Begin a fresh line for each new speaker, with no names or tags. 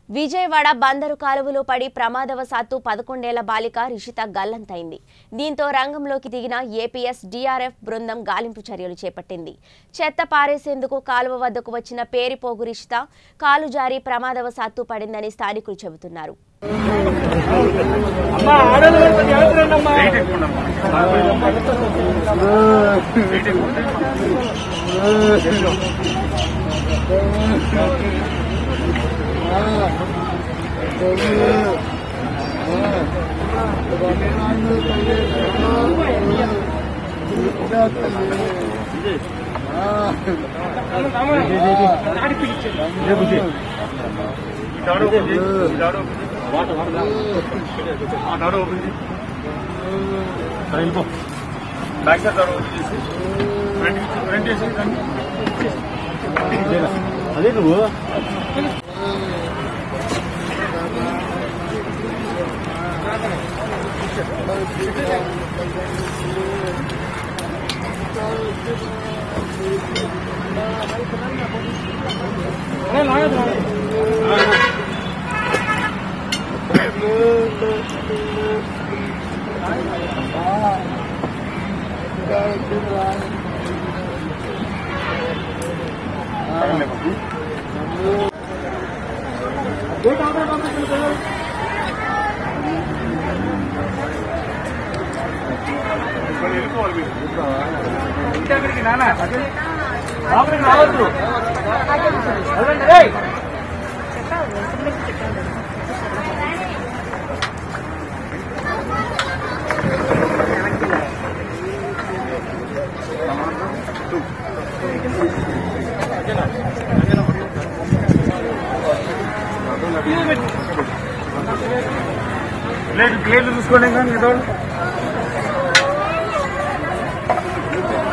విజయవాడ బందరు కాలువలో పడి ప్రమాదవశాత్తు పదకొండేళ్ల బాలిక రిషిత గల్లంతైంది దీంతో రంగంలోకి దిగిన ఏపీఎస్ డీఆర్ఎఫ్ బృందం గాలింపు చర్యలు చేపట్టింది చెత్త పారేసేందుకు కాలువ వద్దకు వచ్చిన పేరిపోగు రిషిత కాలు జారి ప్రమాదవశాత్తు పడిందని స్థానికులు చెబుతున్నారు
అమ్మా ఆడలు కొంచెం జాగ్రత్త అమ్మా బ్యాక్ సైడ్ డోర్ ఓపెన్ చేసి ఫ్రంట్ ఫ్రంట్ చేసి అదే నువ్వు ఇంటి అక్కడికి నాన్న లోపలికి రావద్దు అదండి రేయ్ ప్లేట్ ప్లేట్లు చూసుకోండి ఇంకా మిగతా వాళ్ళు.